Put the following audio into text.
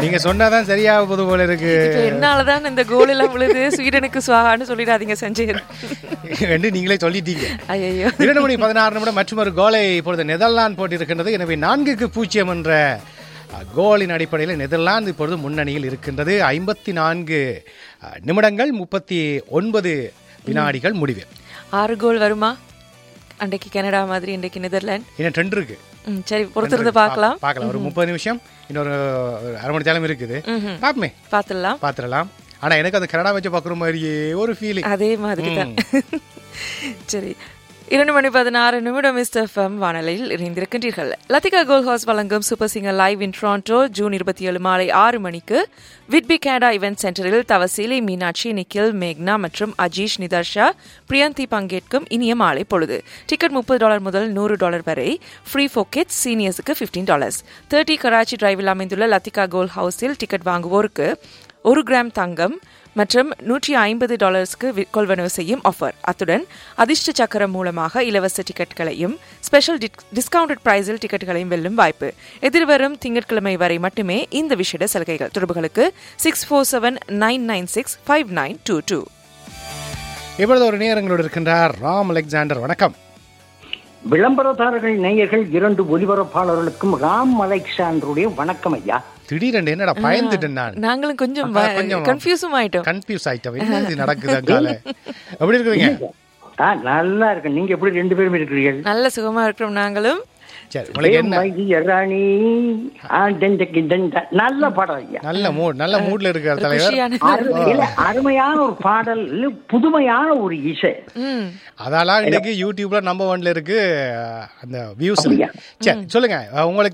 நீங்க சொன்னாதான் சரியா போது போல இருக்கு இப்ப என்னாலதான் இந்த கோல் எல்லாம் விழுது ஸ்வீடனுக்கு சுவாகான்னு சொல்லிடாதீங்க சஞ்சயன் என்று நீங்களே சொல்லிட்டீங்க ஐயோ இரண்டு மணி பதினாறு நிமிடம் மற்றும் ஒரு கோலை இப்பொழுது நெதர்லாந்து போட்டிருக்கின்றது எனவே நான்குக்கு பூஜ்ஜியம் என்ற அஹ், கோலின் அடிப்படையில் நெதர்லாந்து இப்பொழுது முன்னணியில் இருக்கின்றது ஐம்பத்தி நான்கு அஹ், நிமிடங்கள் முப்பத்தி ஒன்பது வினாடிகள் முடிவு ஆறு கோல் வருமா அன்றைக்கு கனடா மாதிரி இன்றைக்கு நெதர்லாந்து இன்னும் ரெண்டு இருக்கு ம், சரி பொறுத்திருந்து பார்க்கலாம் பார்க்கலாம் ஒரு முப்பது நிமிஷம் இன்னொரு ஒரு அரை மணி நேரம் இருக்குது பாப்பமே பார்த்துடலாம் பாத்துடலாம் ஆனா எனக்கு அந்த கனடா வச்சு பாக்குற மாதிரியே ஒரு ஃபீலிங் அதே மாதிரி தான் சரி இரண்டு மணி பதினாறு நிமிடம் மிஸ்டர் எஃப்எம் வானொலியில் இணைந்திருக்கின்றீர்கள் லத்திகா கோல் ஹவுஸ் வழங்கும் super singer live in Toronto June இருபத்தி ஏழு மாலை ஆறு மணிக்கு விட்பி கேடா இவென்ட் சென்டரில் தவசீலி மீனாட்சி நிக்கில் மேக்னா மற்றும் அஜீஷ் நிதர்ஷா பிரியந்தி பங்கேற்கும் இனிய மாலை பொழுது டிக்கெட் முப்பது டாலர் முதல் நூறு டாலர் வரை ஃப்ரீ ஃபோர் கிட்ஸ் சீனியர்ஸுக்கு ஃபிஃப்டீன் டாலர்ஸ் தேர்ட்டி கராச்சி டிரைவில் அமைந்துள்ள லத்திகா கோல் ஹவுஸில் டிக்கெட் வாங்குவோருக்கு ஒரு கிராம் தங்கம் மற்றும் நூற்றி ஐம்பது டாலர்ஸ்க்கு வி- கொள்வனவு செய்யும் ஆஃபர் அத்துடன் அதிர்ஷ்ட சக்கரம் மூலமாக இலவச டிக்கெட்டுகளையும் ஸ்பெஷல் டிஸ்கவுண்டட் பிரைஸில் டிக்கெட்டுகளையும் வெல்லும் வாய்ப்பு எதிர்வரும் திங்கட்கிழமை வரை மட்டுமே இந்த விஷேட சலுகைகள் தொடர்புகளுக்கு six four seven nine nine six five nine two two இப்பொழுது ஒரு நேரங்களோடு இருக்கின்றார் ராம் அலெக்சாண்டர் வணக்கம் விளம்பரதாரர்கள் நேயர்கள் இரண்டு ஒலிபரப்பாளர்களுக்கும் ராம் அலெக்சாண்டருடைய வணக்கம் ஐயா திடீரென்று என்னடா பயந்துட்டேன் நான் நாங்களும் கொஞ்சம் ஆ, கொஞ்சம் கன்ஃபியூஸும் ஆயிட்டோம் கன்ஃபியூஸ் ஆயிட்டோம் என்ன இது நடக்குது அங்கால எப்படி இருக்கிறீங்க ஆ நல்லா இருக்கு நீங்க எப்படி ரெண்டு பேரும் இருக்கிறீர்கள் நல்ல சுகமா இருக்கிறோம் நாங்களும் சரி உங்களுக்கு என்ன மைதிய ராணி ஆ, டெண்டக்கு டெண்ட. நல்ல படம் ஐயா நல்ல மூட் நல்ல மூட்ல இருக்கிற தலைவர் குஷியான அரு- இல்ல, அருமையான ஒரு பாடல் இல்ல, புதுமையான ஒரு இசை ம் அதால இன்னைக்கு யூடியூப்ல நம்பர் ஒன்ல இருக்கு அஹ், அந்த வியூஸ் அப்படியா? சரி சொல்லுங்க அஹ், உங்களுக்கு